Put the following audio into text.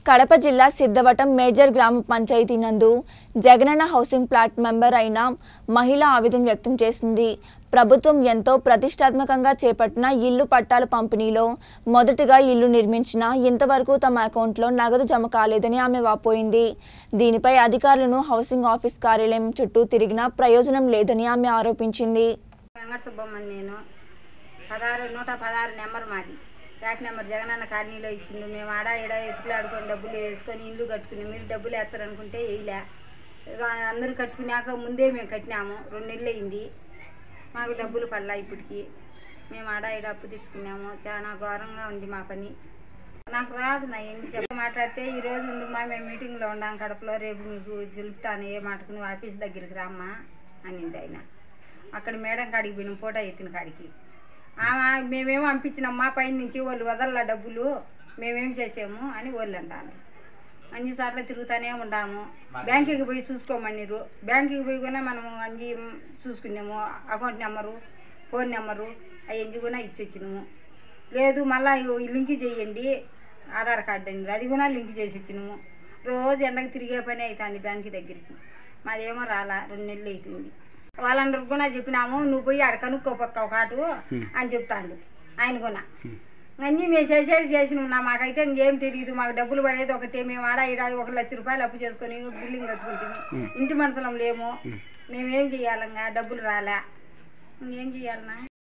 కడప జిల్లా సిద్ధవటం మేజర్ గ్రామ పంచాయతీ నందు జగనన్న హౌసింగ్ ప్లాట్ మెంబర్ అయిన మహిళ ఆవేదన వ్యక్తం చేసింది ప్రభుత్వం ఎంతో ప్రతిష్టాత్మకంగా చేపట్టిన ఇల్లు పట్టాల పంపిణీలో మొదటగా ఇల్లు నిర్మించినా ఇంతవరకు తమ అకౌంట్లో నగదు జమ కాలేదని ఆమె వాపోయింది దీనిపై అధికారులను హౌసింగ్ ఆఫీస్ కార్యాలయం చుట్టూ తిరిగినా ప్రయోజనం లేదని ఆమె ఆరోపించింది వెంకట సుబ్బమ్మని నేను పదహారు నూట పదహారు నెంబర్ మాది ఫ్లాట్ నెంబర్ జగనన్న కాలనీలో ఇచ్చిండు మేము ఆడ ఈడ ఎత్తుకులు ఆడుకొని డబ్బులు వేసుకొని ఇల్లు కట్టుకుని మీరు డబ్బులు వేస్తారనుకుంటే వేయలే రా- అందరూ కట్టుకున్నాక ముందే మేము కట్టినాము రెండు నెలలు అయింది మాకు డబ్బులు పడలా ఇప్పటికి మేము ఆడ ఈడ అప్పు తెచ్చుకున్నాము చాలా ఘోరంగా ఉంది మా పని నాకు రాదు నా ఎన్ని చెప్ప మాట్లాడితే ఈ రోజు ఉండుమా మేము మీటింగ్లో ఉండాం కడపలో రేపు మీకు చెలుపుతాను ఏ మాటకు నువ్వు ఆఫీస్ దగ్గరికి రామ్మా అనింది ఆయన అక్కడ మేడం కాడికి పోయినాం ఫోటో ఎత్తిన కాడికి ఆమె మేమేమో పంపించినమ్మా పైన నుంచి వాళ్ళు వదల్లా డబ్బులు మేమేం చేసాము అని వాళ్ళు అంటాను అన్ని సార్లు తిరుగుతానే ఉండాము బ్యాంకుకి పోయి చూసుకోమన్నారు బ్యాంకుకి పోయి కూడా మనము అన్ని చూసుకున్నాము అకౌంట్ నెంబరు ఫోన్ నెంబరు అవన్నీ కూడా ఇచ్చి వచ్చినాము లేదు మళ్ళీ లింక్ చేయండి ఆధార్ కార్డు అండి అది కూడా లింక్ చేసి వచ్చినాము రోజు ఎండకు తిరిగే పని అవుతుంది బ్యాంక్ దగ్గరికి మాదేమో రాలా రెండు నెలలు అయిపోయింది వాళ్ళందరికి కూడా చెప్పినాము నువ్వు పోయి ఆడ కనుక్కో పక్క ఒక ఆటు అని చెప్తాండు ఆయన కూడా అన్నీ మేము చేసేది చేసినాం మాకైతే ఇంకేం తెలియదు మాకు డబ్బులు పడేది ఒకటే మేము ఆడ ఈడ ఒక లక్ష రూపాయలు అప్పు చేసుకొని బిల్డింగ్ కట్టుకుంటుంది ఇంటి మనుషులం లేము మేమేం చేయాలంగా డబ్బులు రాలే ఇంకేం చేయాలన్నా